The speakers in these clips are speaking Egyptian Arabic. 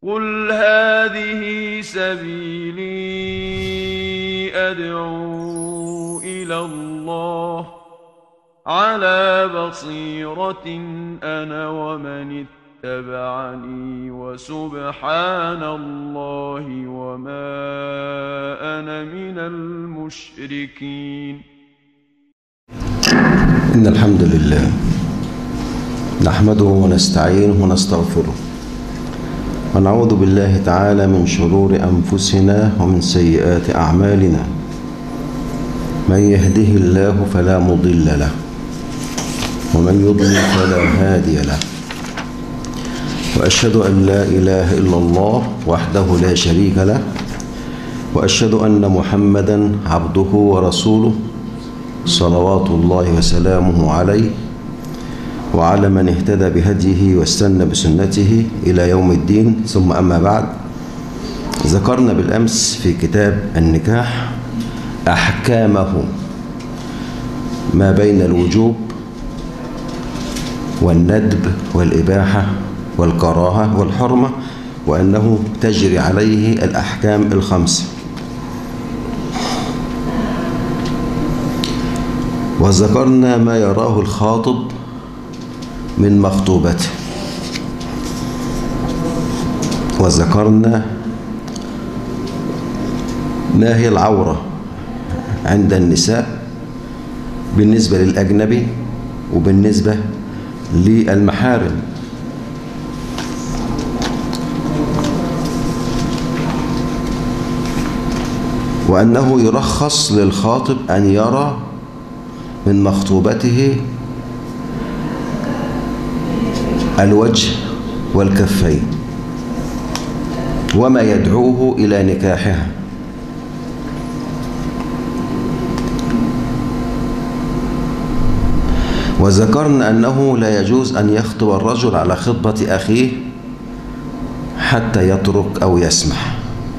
قل هذه سبيلي أدعو إلى الله على بصيرة أنا ومن اتبعني وسبحان الله وما أنا من المشركين إن الحمد لله نحمده ونستعينه ونستغفره ونعوذ بالله تعالى من شرور أنفسنا ومن سيئات أعمالنا من يهده الله فلا مضل له ومن يضلل فلا هادي له وأشهد أن لا إله إلا الله وحده لا شريك له وأشهد أن محمدا عبده ورسوله صلوات الله وسلامه عليه وعلى من اهتدى بهديه واستنى بسنته إلى يوم الدين ثم أما بعد ذكرنا بالأمس في كتاب النكاح أحكامه ما بين الوجوب والندب والإباحة والكراهة والحرمة وأنه تجري عليه الأحكام الخمسة وذكرنا ما يراه الخاطب من مخطوبته وذكرنا ما هي العورة عند النساء بالنسبة للأجنبي وبالنسبة للمحارم وأنه يرخص للخاطب أن يرى من مخطوبته الوجه والكفين وما يدعوه إلى نكاحها وذكرنا أنه لا يجوز أن يخطب الرجل على خطبة أخيه حتى يترك أو يسمح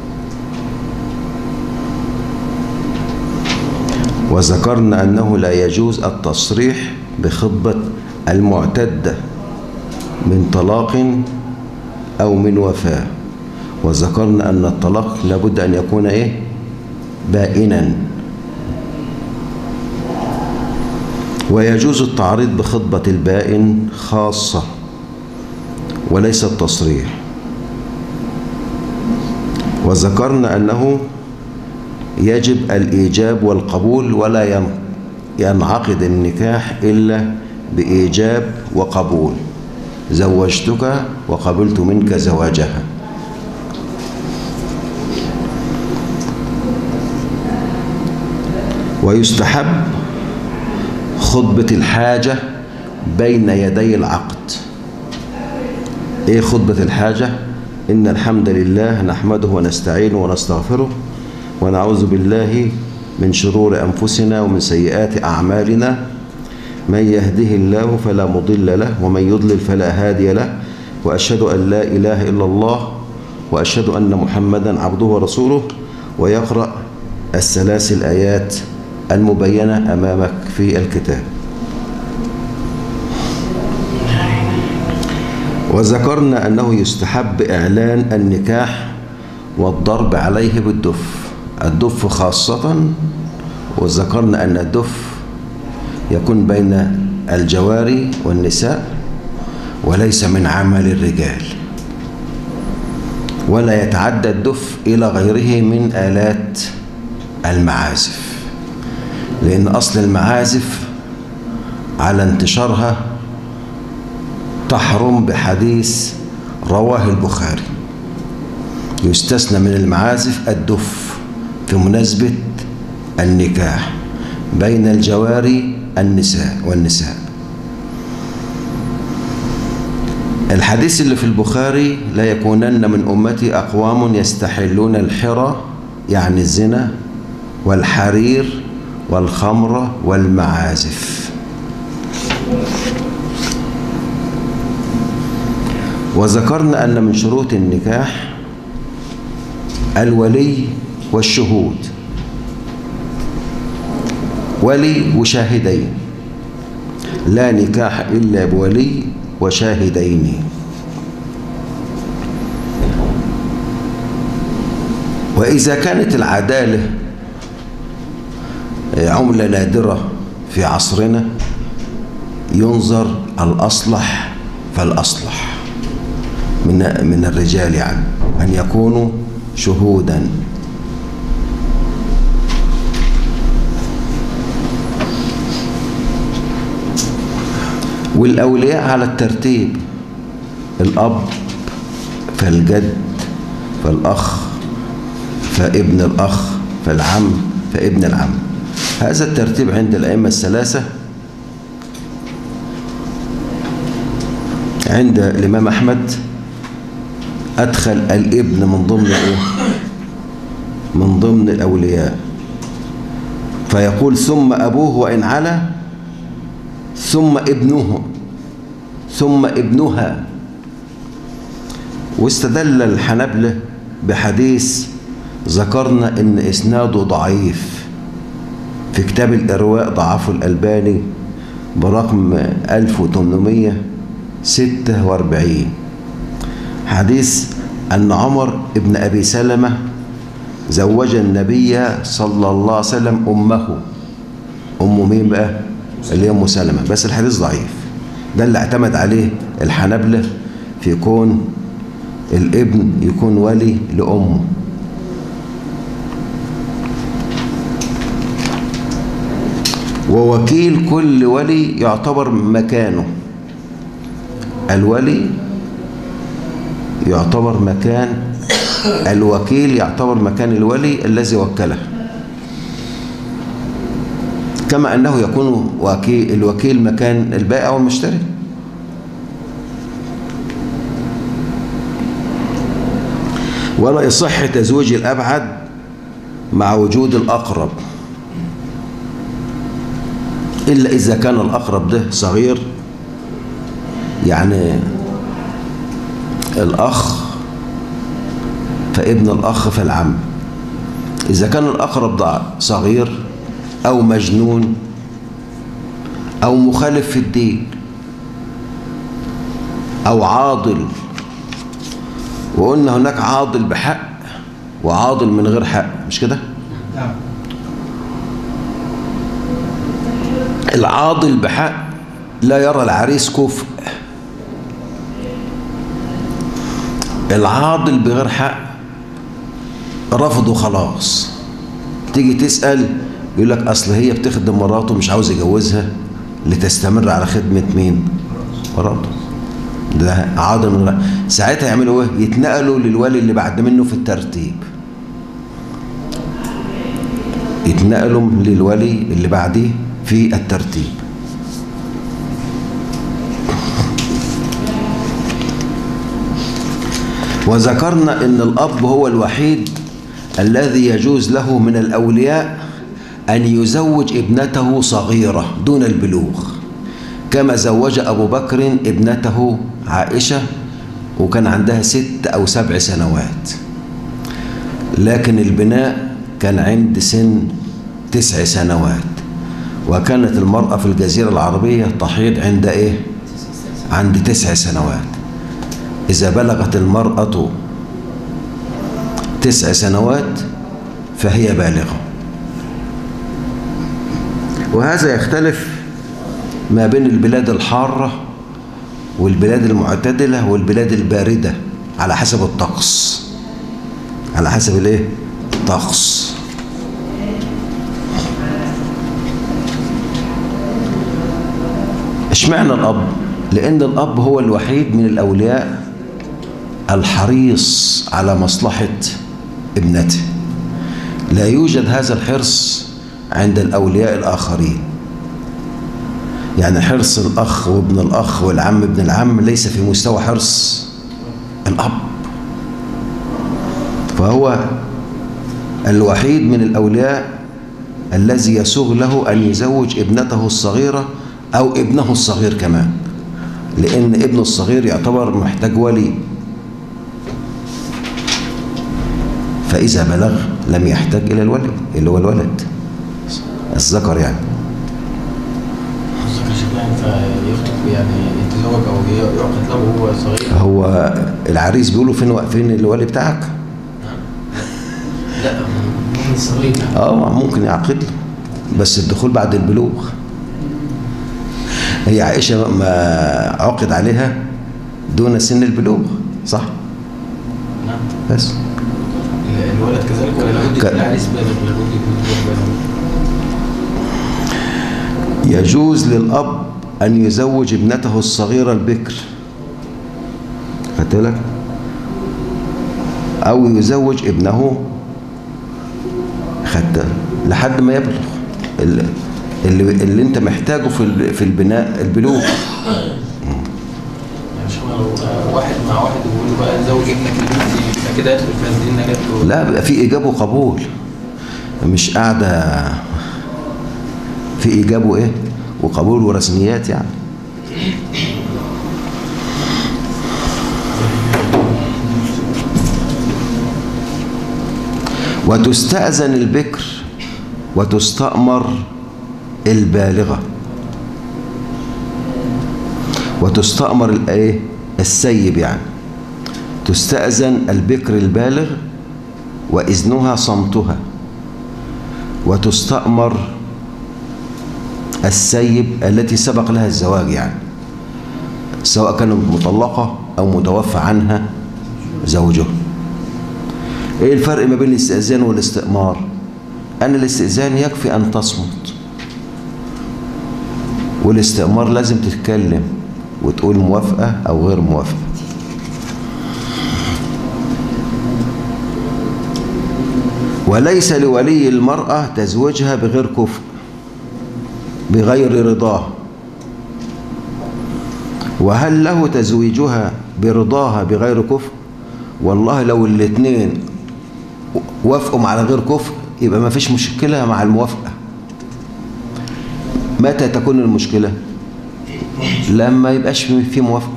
وذكرنا أنه لا يجوز التصريح بخطبة المعتدة من طلاق أو من وفاة وذكرنا أن الطلاق لابد أن يكون إيه بائنا ويجوز التعريض بخطبة البائن خاصة وليس التصريح وذكرنا أنه يجب الإيجاب والقبول ولا ينعقد النكاح إلا بإيجاب وقبول زوجتك وقبلت منك زواجها ويستحب خطبة الحاجة بين يدي العقد ايه خطبة الحاجة إن الحمد لله نحمده ونستعينه ونستغفره ونعوذ بالله من شرور أنفسنا ومن سيئات أعمالنا من يهده الله فلا مضل له ومن يضلل فلا هادي له وأشهد أن لا إله إلا الله وأشهد أن محمدا عبده ورسوله ويقرأ الثلاث الآيات المبينة أمامك في الكتاب وذكرنا أنه يستحب إعلان النكاح والضرب عليه بالدف الدف خاصة وذكرنا أن الدف يكون بين الجواري والنساء وليس من عمل الرجال ولا يتعدى الدف إلى غيره من آلات المعازف لأن أصل المعازف على انتشارها تحرم بحديث رواه البخاري يستثنى من المعازف الدف في مناسبة النكاح بين الجواري النساء والنساء الحديث اللي في البخاري لا يكونن من أمتي أقوام يستحلون الحرى يعني الزنا والحرير والخمر والمعازف وذكرنا أن من شروط النكاح الولي والشهود ولي وشاهدين لا نكاح إلا بولي وشاهدين وإذا كانت العدالة عملة نادرة في عصرنا ينظر الأصلح فالأصلح من من الرجال يعني أن يكونوا شهودا والأولياء على الترتيب الأب فالجد فالأخ فابن الأخ فالعم فابن العم هذا الترتيب عند الأئمة الثلاثة عند الإمام أحمد أدخل الابن من ضمن إيه؟ من ضمن الأولياء فيقول ثم أبوه وإن علا ثم ابنه ثم ابنها واستدل الحنبلة بحديث ذكرنا ان اسناده ضعيف في كتاب الارواء ضعفه الالباني برقم 1846 حديث ان عمر ابن ابي سلمه زوج النبي صلى الله عليه وسلم امه ام مين بقى اللي هي ام سلمه بس الحديث ضعيف ده اللي اعتمد عليه الحنبله في كون الابن يكون ولي لامه ووكيل كل ولي يعتبر مكانه الولي يعتبر مكان الوكيل يعتبر مكان الولي الذي وكله كما أنه يكون وكيل الوكيل مكان البائع والمشتري ولا يصح تزويج الأبعد مع وجود الأقرب إلا إذا كان الأقرب ده صغير يعني الأخ فابن الأخ فالعم إذا كان الأقرب ده صغير أو مجنون أو مخالف في الدين أو عاضل وقلنا هناك عاضل بحق وعاضل من غير حق مش كده؟ نعم العاضل بحق لا يرى العريس كفء العاضل بغير حق رفضه خلاص تيجي تسأل يقول لك أصل هي بتخدم مراته مش عاوز يجوزها لتستمر على خدمة مين؟ مراته ده عاضل من غير ساعتها يعملوا ايه؟ يتنقلوا للولي اللي بعد منه في الترتيب يتنقلوا للولي اللي بعديه في الترتيب وذكرنا ان الاب هو الوحيد الذي يجوز له من الاولياء ان يزوج ابنته صغيره دون البلوغ كما زوج ابو بكر ابنته عائشه وكان عندها ست او سبع سنوات لكن البناء كان عند سن تسع سنوات وكانت المرأة في الجزيرة العربية تحيض عند إيه؟ عند تسع سنوات إذا بلغت المرأة تسع سنوات فهي بالغة وهذا يختلف ما بين البلاد الحارة والبلاد المعتدلة والبلاد الباردة على حسب الطقس على حسب الايه الطقس اشمعنى الاب لان الاب هو الوحيد من الاولياء الحريص على مصلحه ابنته لا يوجد هذا الحرص عند الاولياء الاخرين يعني حرص الاخ وابن الاخ والعم ابن العم ليس في مستوى حرص الاب فهو الوحيد من الاولياء الذي يسوغ له ان يزوج ابنته الصغيره أو ابنه الصغير كمان لأن ابنه الصغير يعتبر محتاج ولي فإذا بلغ لم يحتاج إلى الولي اللي هو الولد الذكر يعني قصدك يا شيخ يعني فيخطب يعني يتزوج او يعقد له وهو صغير هو العريس بيقولوا فين فين الولي بتاعك لا من الصغير اه ممكن يعقد له بس الدخول بعد البلوغ هي عائشة ما عقد عليها دون سن البلوغ صح نعم بس الولد كذلك ولا لابد ك- يكون العريس بالغ لابد يكون الزوج بالغ يجوز للأب أن يزوج ابنته الصغيرة البكر خدت بالك أو يزوج ابنه خدت لحد ما يبلغ اللي, اللي, اللي أنت محتاجه في ال- في البناء البلوغ يعني مش هو لو آه، واحد مع واحد ويقول له بقى زوج ابنك لبنتي يبقى كده يدخل في هذه النجاة له لا بيبقى في إيجاب وقبول مش قاعدة في إيجاب وإيه وقبول ورسميات يعني وتستأذن البكر وتستأمر البالغة وتستأمر الايه السيب يعني تستأذن البكر البالغ وإذنها صمتها وتستأمر السيب التي سبق لها الزواج يعني سواء كانت مطلقة أو متوفى عنها زوجها ايه الفرق ما بين الاستئذان والاستئمار أن الاستئذان يكفي أن تصمت والاستئمار لازم تتكلم وتقول موافقة أو غير موافقة وليس لولي المرأة تزويجها بغير كفء بغير رضاه وهل له تزويجها برضاها بغير كفء والله لو الاثنين وافقوا على غير كفء يبقى ما فيش مشكلة مع الموافقة متى تكون المشكلة لما يبقاش في موافقة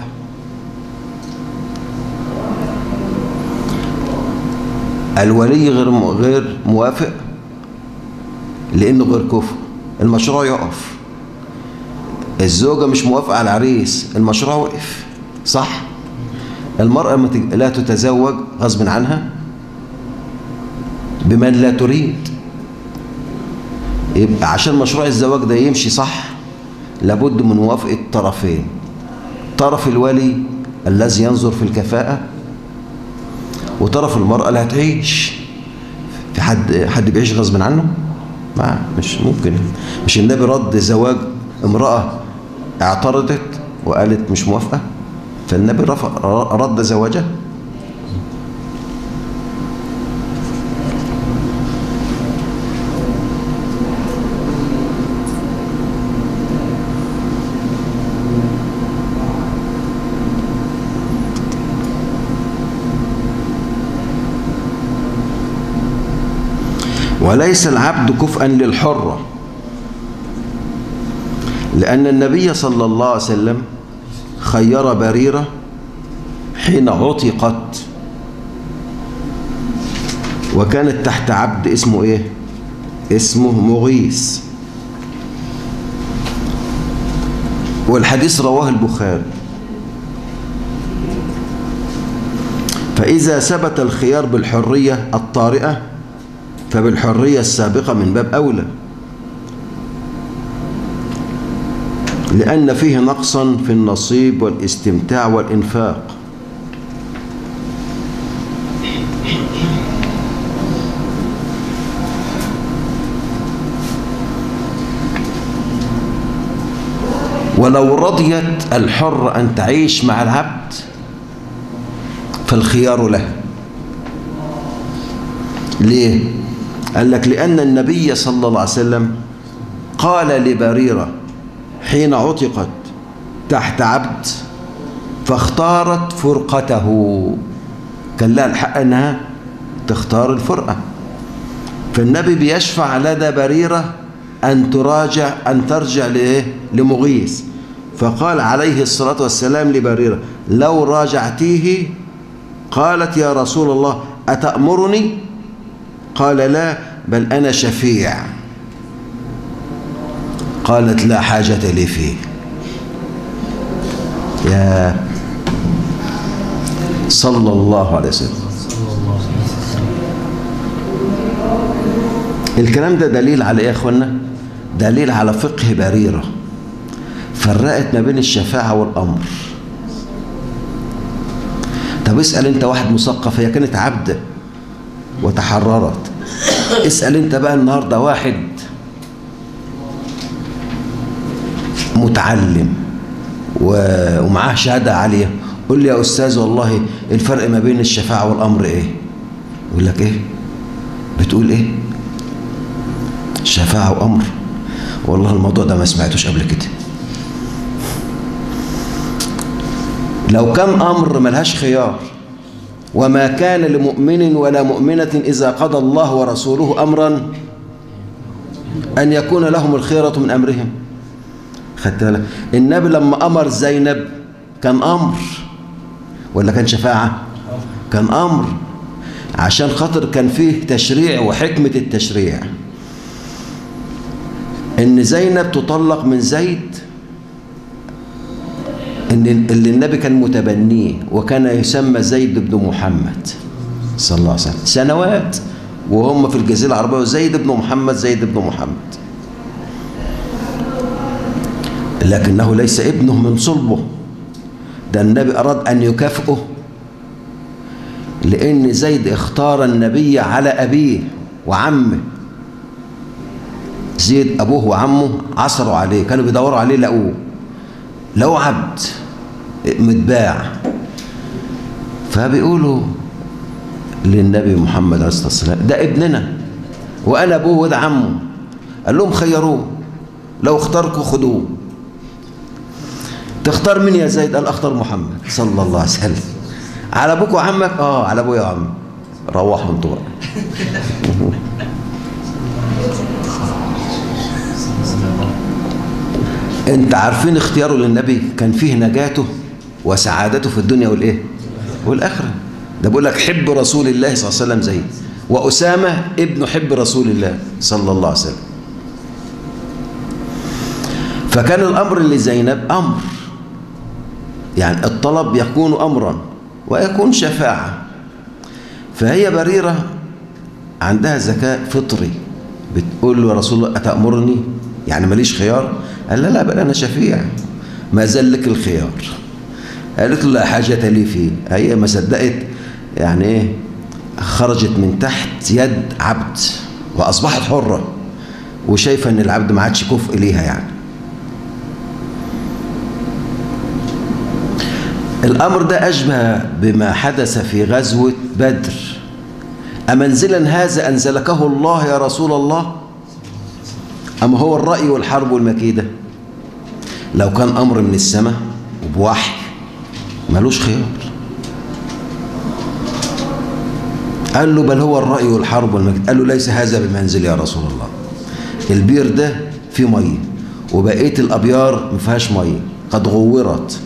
الولي غير غير موافق لانه غير كفء المشروع يقف الزوجة مش موافقة على العريس المشروع وقف صح المرأة ما تج- لا تتزوج غصب عنها بمن لا تريد يبقى عشان مشروع الزواج ده يمشي صح لابد من موافقة طرفين طرف الولي الذي ينظر في الكفاءة وطرف المرأة اللي هتعيش في حد حد بيعيش غصب عنه ما مش ممكن مش النبي رد زواج امرأة اعترضت وقالت مش موافقة فالنبي رفع رد زواجها وليس العبد كفءا للحرة لأن النبي صلى الله عليه وسلم خير بريرة حين عتقت وكانت تحت عبد اسمه ايه اسمه مغيث والحديث رواه البخاري فإذا ثبت الخيار بالحرية الطارئة فبالحرية السابقة من باب أولى لأن فيه نقصا في النصيب والاستمتاع والإنفاق ولو رضيت الحر أن تعيش مع العبد فالخيار له ليه؟ قال لك لأن النبي صلى الله عليه وسلم قال لبريرة حين عتقت تحت عبد فاختارت فرقته كان لها الحق أنها تختار الفرقة فالنبي بيشفع لدى بريرة أن تراجع أن ترجع لإيه؟ لمغيث فقال عليه الصلاة والسلام لبريرة لو راجعتيه قالت يا رسول الله أتأمرني قال لا بل أنا شفيع قالت لا حاجة لي فيه يا صلى الله عليه وسلم صلى الله عليه وسلم الكلام ده دليل على ايه يا اخوانا دليل على فقه بريرة فرقت ما بين الشفاعة والأمر طب اسأل انت واحد مثقف هي كانت عبدة وتحررت اسأل انت بقى النهاردة واحد متعلم و- ومعاه شهادة عالية قول لي يا أستاذ والله الفرق ما بين الشفاعة والأمر إيه يقول لك إيه بتقول إيه شفاعة وأمر والله الموضوع ده ما سمعتوش قبل كده لو كان أمر ملهاش خيار وما كان لمؤمن ولا مؤمنة إذا قضى الله ورسوله أمرا أن يكون لهم الخيرة من أمرهم خدت بالك النبي لما أمر زينب كان أمر ولا كان شفاعة كان أمر عشان خاطر كان فيه تشريع وحكمة التشريع إن زينب تطلق من زيد إن اللي النبي كان متبنيه وكان يسمى زيد بن محمد صلى الله عليه وسلم سنوات وهم في الجزيرة العربية زيد بن محمد زيد بن محمد لكنه ليس ابنه من صلبه ده النبي أراد أن يكافئه لأن زيد اختار النبي على أبيه وعمه زيد أبوه وعمه عثروا عليه كانوا بيدوروا عليه لقوه لقوه عبد متباع فبيقولوا للنبي محمد عليه الصلاة والسلام ده ابننا وأنا أبوه وده عمه قال لهم خيروه لو اختاركوا خدوه تختار مين يا زيد قال اختار محمد صلى الله عليه وسلم على ابوك وعمك اه على ابويا وعمي روحوا انتوا بقى انت عارفين اختياره للنبي كان فيه نجاته وسعادته في الدنيا والايه والاخره ده بيقول لك حب رسول الله صلى الله عليه وسلم زيد واسامه ابن حب رسول الله صلى الله عليه وسلم فكان الامر لزينب امر يعني الطلب يكون امرا ويكون شفاعه فهي بريره عندها ذكاء فطري بتقول له يا رسول الله اتامرني يعني ماليش خيار قال لا لا بل انا شفيع ما زال لك الخيار قالت له لا حاجه لي فيه هي ما صدقت يعني ايه خرجت من تحت يد عبد واصبحت حره وشايفه ان العبد ما عادش كفء ليها يعني الأمر ده أشبه بما حدث في غزوة بدر أمنزلا هذا أنزلكه الله يا رسول الله أم هو الرأي والحرب والمكيدة لو كان أمر من السماء وبوحي ملوش خيار قال له بل هو الرأي والحرب والمكيدة قال له ليس هذا بمنزل يا رسول الله البير ده فيه مية وبقية الأبيار ما فيهاش مية قد غورت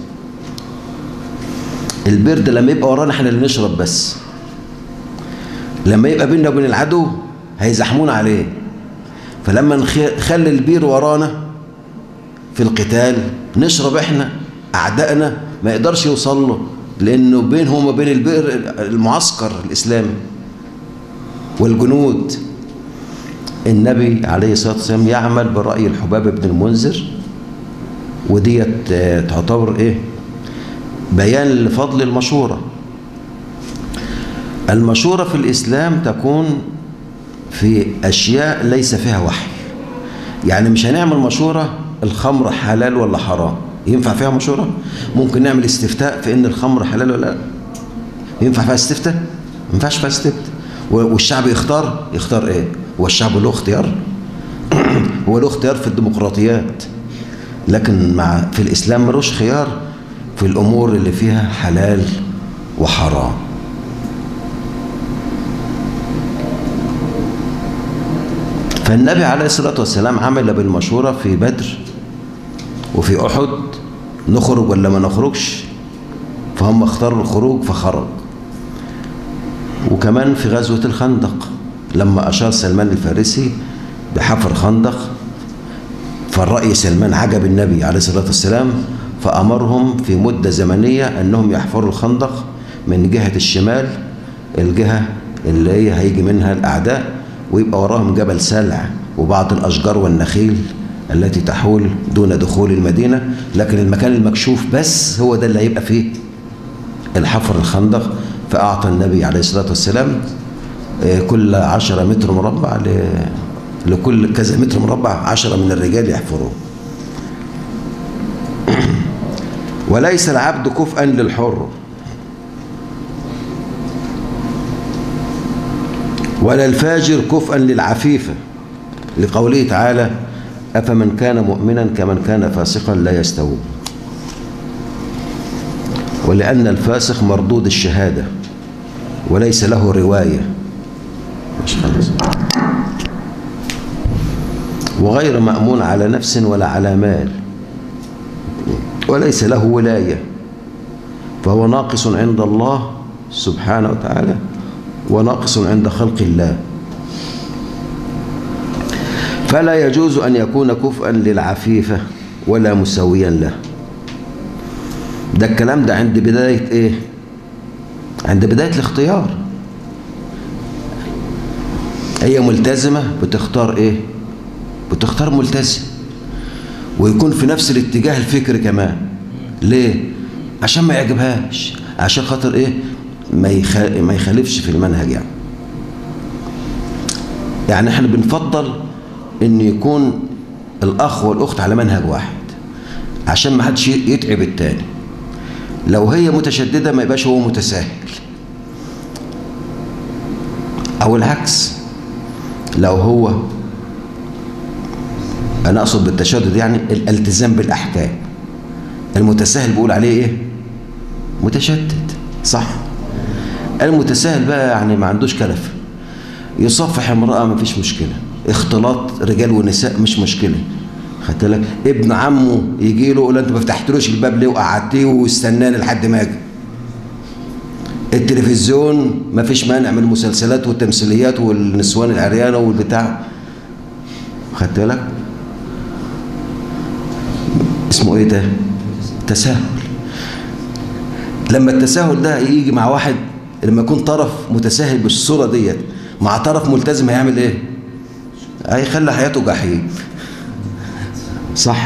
البرد لما يبقى ورانا احنا اللي نشرب بس لما يبقى بيننا وبين العدو هيزحمونا عليه فلما نخلي البير ورانا في القتال نشرب احنا اعدائنا ما يقدرش يوصل له لانه بينهم وبين البئر المعسكر الاسلامي والجنود النبي عليه الصلاه والسلام يعمل براي الحباب بن المنذر وديت تعتبر ايه بيان لفضل المشورة المشورة في الإسلام تكون في أشياء ليس فيها وحي يعني مش هنعمل مشورة الخمر حلال ولا حرام ينفع فيها مشورة ممكن نعمل استفتاء في إن الخمر حلال ولا لا ينفع فيها استفتاء ما ينفعش فيها استفتاء والشعب يختار يختار ايه هو الشعب له اختيار هو له اختيار في الديمقراطيات لكن مع في الإسلام ملوش خيار في الأمور اللي فيها حلال وحرام فالنبي عليه الصلاة والسلام عمل بالمشورة في بدر وفي أحد نخرج ولا ما نخرجش فهم اختاروا الخروج فخرج وكمان في غزوة الخندق لما أشار سلمان الفارسي بحفر خندق فالرأي سلمان عجب النبي عليه الصلاة والسلام فأمرهم في مدة زمنية أنهم يحفروا الخندق من جهة الشمال الجهة اللي هي هيجي منها الأعداء ويبقى وراهم جبل سلع وبعض الأشجار والنخيل التي تحول دون دخول المدينة لكن المكان المكشوف بس هو ده اللي هيبقى فيه الحفر الخندق فأعطى النبي عليه الصلاة والسلام آه، كل عشرة متر مربع ل- لكل كذا متر مربع عشرة من الرجال يحفروه وليس العبد كفءا للحر ولا الفاجر كفءا للعفيفة لقوله تعالى أفمن كان مؤمنا كمن كان فاسقا لا يستوون ولأن الفاسق مردود الشهادة وليس له رواية مش خلاص وغير مأمون على نفس ولا على مال وليس له ولاية فهو ناقص عند الله سبحانه وتعالى وناقص عند خلق الله فلا يجوز أن يكون كفءا للعفيفة ولا مسويا له ده الكلام ده عند بداية ايه عند بداية الاختيار هي ملتزمة بتختار ايه بتختار ملتزم ويكون في نفس الاتجاه الفكري كمان ليه عشان ما يعجبهاش عشان خاطر ايه ما يخ... ما يخالفش في المنهج يعني يعني احنا بنفضل ان يكون الاخ والاخت على منهج واحد عشان ما حدش يتعب التاني لو هي متشددة ما يبقاش هو متساهل او العكس لو هو انا اقصد بالتشدد يعني الالتزام بالاحكام المتساهل بيقول عليه ايه متشدد صح المتساهل بقى يعني ما عندوش كلف يصفح امرأة ما فيش مشكلة اختلاط رجال ونساء مش مشكلة خدت لك ابن عمه يجي له يقول له انت ما فتحتلوش الباب ليه وقعدتيه واستناني لحد ما اجي التلفزيون ما فيش مانع من المسلسلات والتمثيليات والنسوان العريانه والبتاع خدت بالك اسمه ايه ده تساهل لما التساهل ده يجي مع واحد لما يكون طرف متساهل بالصوره ديت مع طرف ملتزم هيعمل ايه هيخلي حياته جحيم صح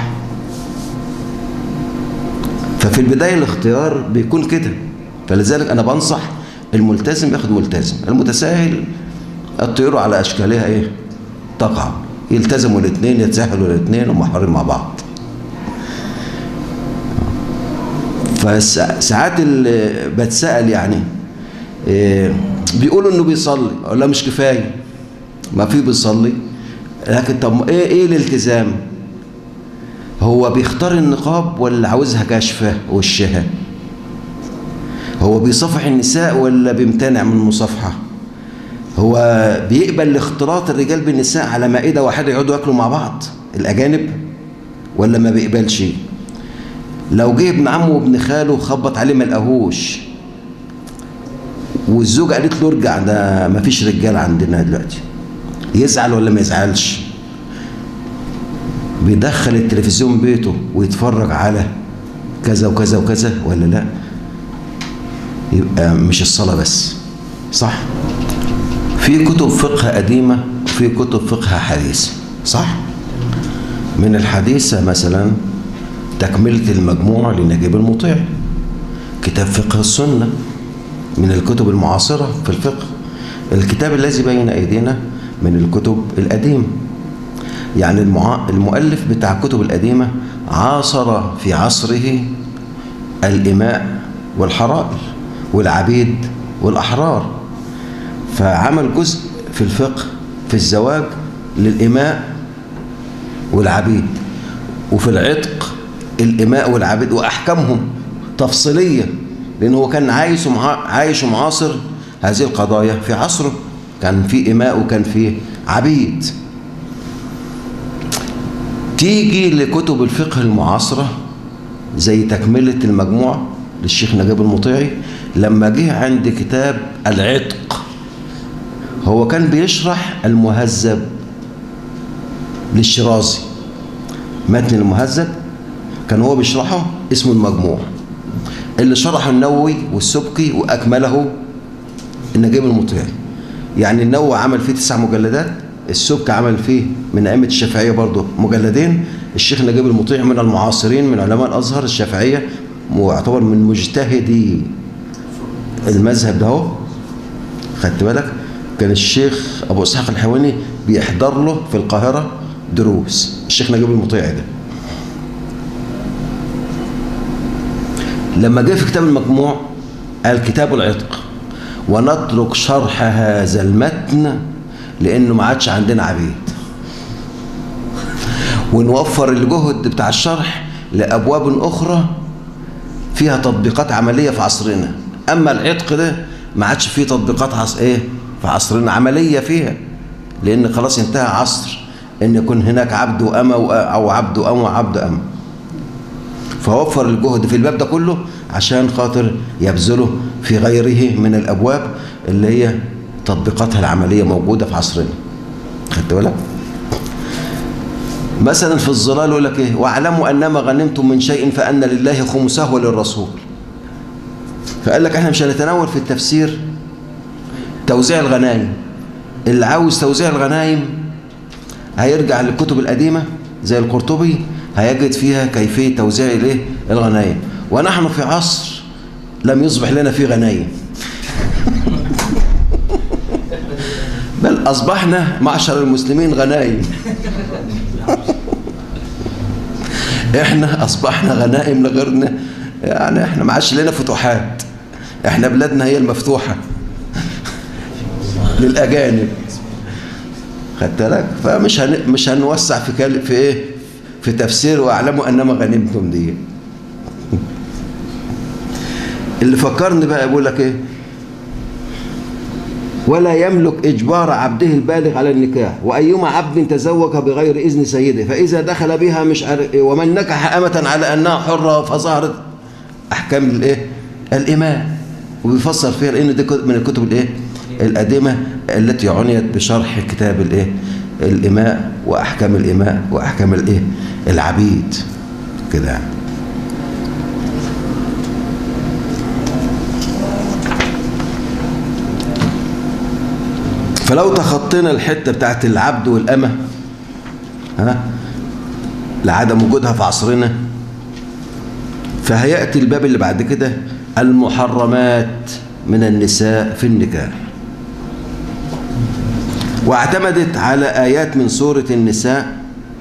ففي البداية الاختيار بيكون كده فلذلك أنا بنصح الملتزم ياخد ملتزم المتساهل الطيور على أشكالها إيه تقع يلتزموا الاثنين يتساهلوا الاثنين وهم حرين مع بعض فساعات اللي بتسأل يعني إيه بيقولوا انه بيصلي اقول له مش كفايه ما في بيصلي لكن طب ايه ايه الالتزام هو بيختار النقاب ولا عاوزها كاشفه وشها هو بيصافح النساء ولا بيمتنع من المصافحه هو بيقبل اختلاط الرجال بالنساء على مائده واحده يقعدوا ياكلوا مع بعض الاجانب ولا ما بيقبلش لو جه ابن عمه وابن خاله خبط عليه ما لقاهوش والزوجه قالت له ارجع ده ما فيش رجال عندنا دلوقتي يزعل ولا ما يزعلش بيدخل التلفزيون بيته ويتفرج على كذا وكذا وكذا ولا لا يبقى مش الصلاة بس صح في كتب فقه قديمة وفي كتب فقه حديثة صح من الحديثة مثلا تكملة المجموع لنجيب المطيع كتاب فقه السنة من الكتب المعاصرة في الفقه الكتاب الذي بين أيدينا من الكتب القديمة يعني المع... المؤلف بتاع الكتب القديمة عاصر في عصره الإماء والحرائر والعبيد والأحرار فعمل جزء في الفقه في الزواج للإماء والعبيد وفي العتق الإماء والعبيد وأحكامهم تفصيلية لأنه هو كان عايش ومع... عايش ومعاصر هذه القضايا في عصره كان في إماء وكان في عبيد تيجي لكتب الفقه المعاصرة زي تكملة المجموع للشيخ نجيب المطيعي لما جه عند كتاب العتق هو كان بيشرح المهذب للشرازي متن المهذب كان هو بيشرحه اسمه المجموع اللي شرحه النووي والسبكي وأكمله النجيب المطيعي يعني النووي عمل فيه تسع مجلدات السبك عمل فيه من أئمة الشافعية برضه مجلدين الشيخ نجيب المطيع من المعاصرين من علماء الأزهر الشافعية ويعتبر من مجتهدي المذهب ده اهو خدت بالك كان الشيخ أبو إسحاق الحواني بيحضر له في القاهرة دروس الشيخ نجيب المطيع ده لما جه في كتاب المجموع قال كتاب العتق ونترك شرح هذا المتن لانه ما عادش عندنا عبيد ونوفر الجهد بتاع الشرح لابواب اخرى فيها تطبيقات عمليه في عصرنا اما العتق ده ما عادش فيه تطبيقات عص... ايه في عصرنا عمليه فيها لان خلاص انتهى عصر ان يكون هناك عبد وأمة او عبد وأمة وعبد أمة فوفر الجهد في الباب ده كله عشان خاطر يبذله في غيره من الابواب اللي هي تطبيقاتها العمليه موجوده في عصرنا خدت بالك مثلا في الظلال يقول لك ايه واعلموا انما غنمتم من شيء فان لله خمسه وللرسول فقال لك احنا مش هنتناول في التفسير توزيع الغنائم اللي عاوز توزيع الغنائم هيرجع للكتب القديمه زي القرطبي هيجد فيها كيفيه توزيع الايه الغنائم ونحن في عصر لم يصبح لنا فيه غنائم بل أصبحنا معشر المسلمين غنائم احنا أصبحنا غنائم لغيرنا يعني احنا ما عادش لنا فتوحات احنا بلادنا هي المفتوحة للأجانب خدت بالك فمش هن... مش هنوسع في كل... في ايه في تفسير واعلموا انما غنمتم دي اللي فكرني بقى بيقول لك ايه ولا يملك إجبار عبده البالغ على النكاح وأيما عبد تزوج بغير إذن سيده فإذا دخل بها مش عارف إيه ومن نكح أمة على أنها حرة فظهرت أحكام الإيه الإمام وبيفسر فيها لأن دي من الكتب الإيه القديمة التي عنيت بشرح كتاب الإيه الإماء وأحكام الإماء وأحكام الإيه العبيد كده يعني فلو تخطينا الحته بتاعت العبد والامه ها لعدم وجودها في عصرنا فهياتي الباب اللي بعد كده المحرمات من النساء في النكاح واعتمدت على ايات من سوره النساء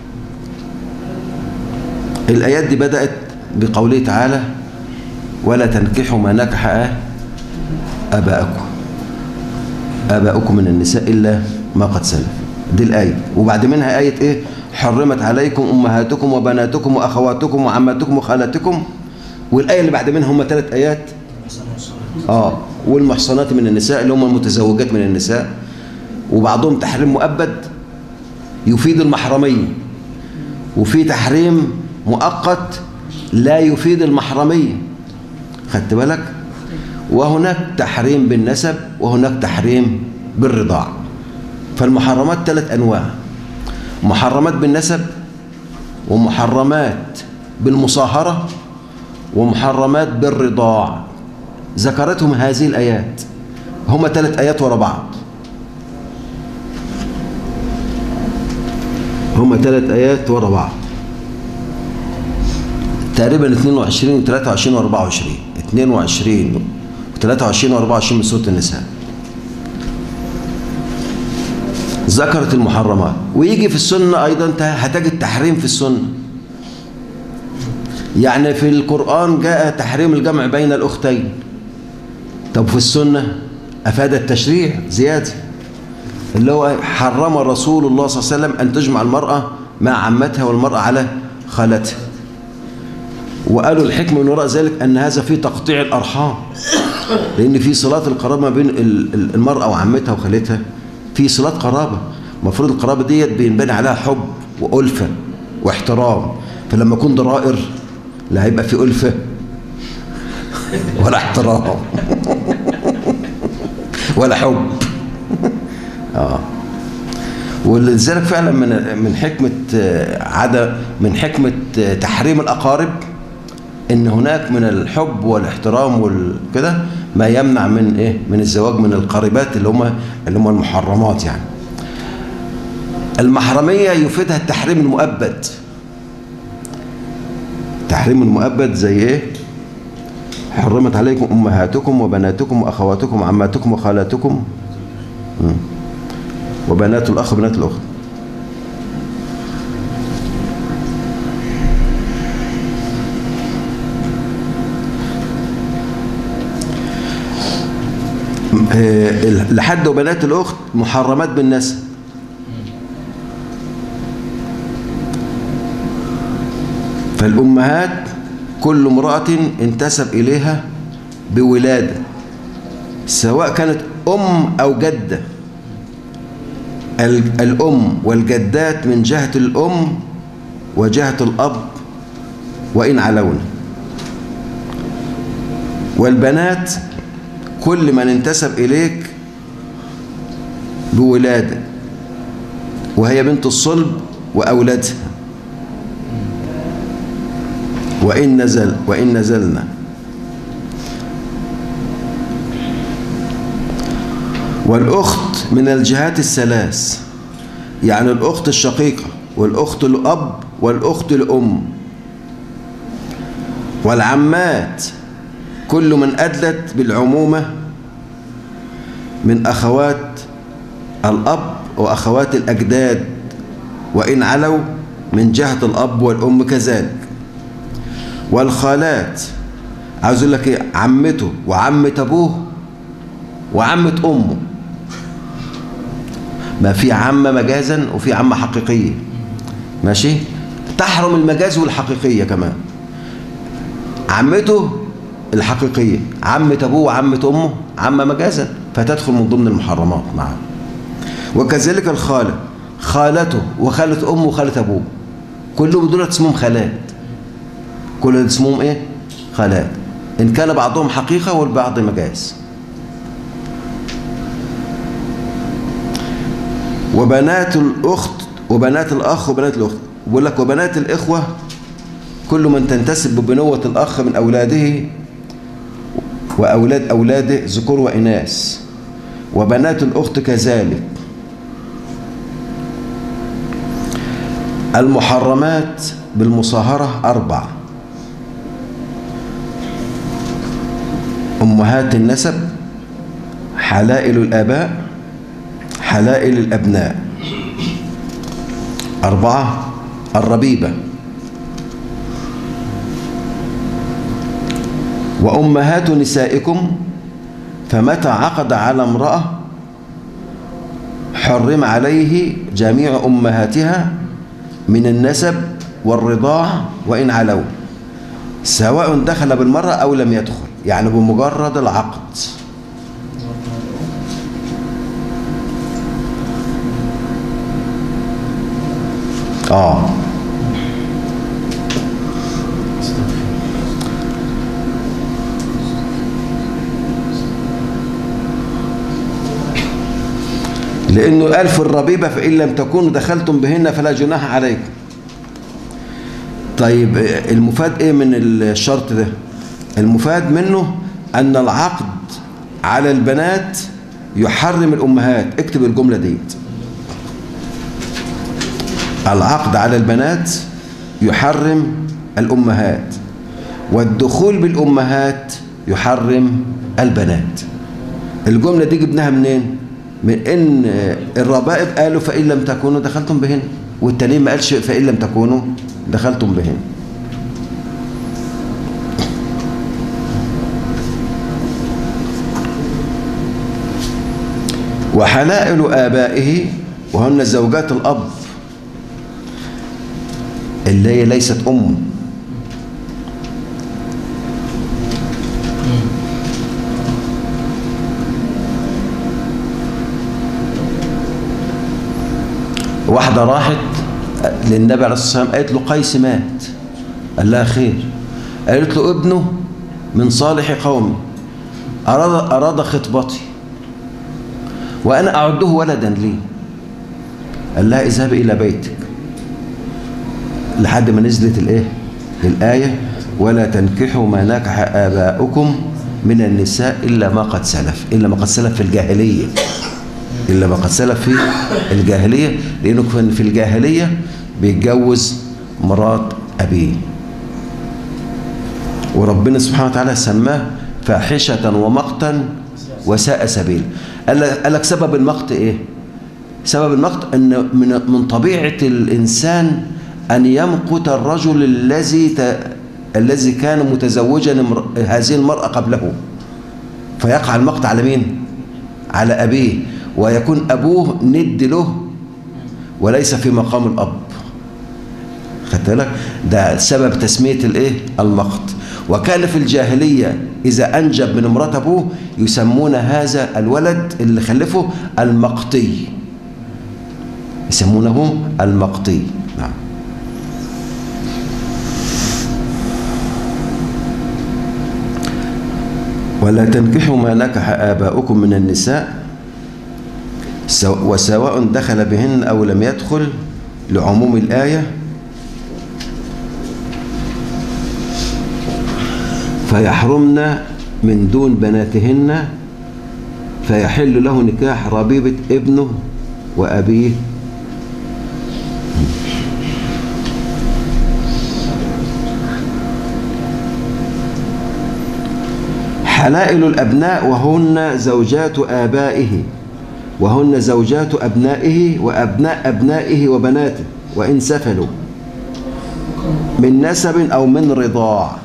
الايات دي بدات بقوله تعالى ولا تنكحوا ما نكح اباءكم آباؤكم من النساء إلا ما قد سلف دي الآية وبعد منها آية إيه حرمت عليكم أمهاتكم وبناتكم وأخواتكم وعماتكم وخالاتكم والآية اللي بعد منها هم ثلاث آيات آه والمحصنات من النساء اللي هم المتزوجات من النساء وبعضهم تحريم مؤبد يفيد المحرمية وفي تحريم مؤقت لا يفيد المحرمية خدت بالك وهناك تحريم بالنسب وهناك تحريم بالرضاع فالمحرمات ثلاث أنواع محرمات بالنسب ومحرمات بالمصاهرة ومحرمات بالرضاع ذكرتهم هذه الآيات هما ثلاث آيات ورا بعض هما ثلاث آيات ورا بعض تقريبا 22 و 23 و 24 22 23 و 24 من سورة النساء ذكرت المحرمات ويجي في السنة أيضا هتجد تحريم في السنة يعني في القرآن جاء تحريم الجمع بين الأختين طب في السنة أفاد التشريع زيادة اللي هو حرم رسول الله صلى الله عليه وسلم أن تجمع المرأة مع عمتها والمرأة على خالتها وقالوا الحكمة من وراء ذلك أن هذا فيه تقطيع الأرحام لأن في صلات القرابة ما بين المرأة وعمتها وخالتها في صلات قرابة المفروض القرابة ديت بينبني عليها حب وألفة واحترام فلما يكون ضرائر لا هيبقى في ألفة ولا احترام ولا حب اه ولذلك فعلا من من حكمة عدم من حكمة تحريم الأقارب ان هناك من الحب والاحترام وكده ما يمنع من ايه من الزواج من القريبات اللي هم اللي هم المحرمات يعني المحرميه يفيدها التحريم المؤبد تحريم المؤبد زي ايه حرمت عليكم امهاتكم وبناتكم واخواتكم وعماتكم وخالاتكم مم. وبنات الاخ وبنات الاخت آه، لحد وبنات الأخت محرمات بالنسب فالأمهات كل امرأة انتسب إليها بولادة سواء كانت أم أو جدة ال- الأم والجدات من جهة الأم وجهة الأب وإن علونا والبنات كل من انتسب إليك بولادة وهي بنت الصلب وأولادها وإن نزل وإن نزلنا والأخت من الجهات الثلاث يعني الأخت الشقيقة والأخت الأب والأخت الأم والعمات كل من أدلت بالعمومة من أخوات الأب وأخوات الأجداد وإن علوا من جهة الأب والأم كذلك والخالات عاوز اقول لك ايه عمته وعمة ابوه وعمة امه ما في عمة مجازا وفي عمة حقيقية ماشي تحرم المجاز والحقيقية كمان عمته الحقيقية عمة ابوه وعمة امه عمة مجازا فتدخل من ضمن المحرمات معاه وكذلك الخالة خالته وخالة امه وخالة ابوه كلهم دول اسمهم خالات كل اللي اسمهم ايه خالات ان كان بعضهم حقيقه والبعض مجاز وبنات الاخت وبنات الاخ وبنات الاخت بيقول لك وبنات الاخوه كل من تنتسب ببنوه الاخ من اولاده واولاد اولاده ذكور واناث وبنات الاخت كذلك المحرمات بالمصاهره اربع أمهات النسب حلائل الآباء حلائل الأبناء أربعة الربيبة وأمهات نسائكم فمتى عقد على امرأة حرم عليه جميع أمهاتها من النسب والرضاع وإن علوا سواء دخل بالمرة أو لم يدخل يعني بمجرد العقد آه لأنه قال في الربيبة فإن لم تكونوا دخلتم بهن فلا جناح عليكم طيب المفاد ايه من الشرط ده المفاد منه ان العقد على البنات يحرم الامهات اكتب الجمله ديت العقد على البنات يحرم الامهات والدخول بالامهات يحرم البنات الجمله دي جبناها منين من ان الربائب قالوا فان لم تكونوا دخلتم بهن والتانيين ما قالش فان لم تكونوا دخلتم بهن وحلائل آبائه وهن زوجات الأب اللي هي ليست أم واحدة راحت للنبي عليه الصلاة والسلام قالت له قيس مات قال لها خير قالت له ابنه من صالح قومي أراد, أراد خطبتي وأنا أعده ولدا لي قال لها اذهبي إلى بيتك لحد ما نزلت الإيه الآية ولا تنكحوا ما نكح آباؤكم من النساء إلا ما قد سلف إلا ما قد سلف في الجاهلية إلا ما قد سلف في الجاهلية لأنه كان في الجاهلية بيتجوز مرات أبيه وربنا سبحانه وتعالى سماه فاحشة ومقتا وساء سبيل قال لك- قال لك سبب المقت إيه سبب المقت أن من من طبيعة الإنسان أن يمقت الرجل الذي ت... الذي كان متزوجا امر- هذه المرأة قبله فيقع المقت على مين؟ على أبيه ويكون أبوه ند له وليس في مقام الأب خدت بالك ده سبب تسمية الايه المقت وكان في الجاهلية إذا أنجب من امرأة أبوه يسمون هذا الولد اللي خلفه المقطي يسمونه المقطي نعم ولا تنكحوا ما نكح آباؤكم من النساء سو- وسواء دخل بهن أو لم يدخل لعموم الآية فيحرمن من دون بناتهن فيحل له نكاح ربيبة ابنه وأبيه حلائل الأبناء وهن زوجات آبائه وهن زوجات أبنائه وأبناء أبنائه وبناته وإن سفلوا من نسب أو من رضاع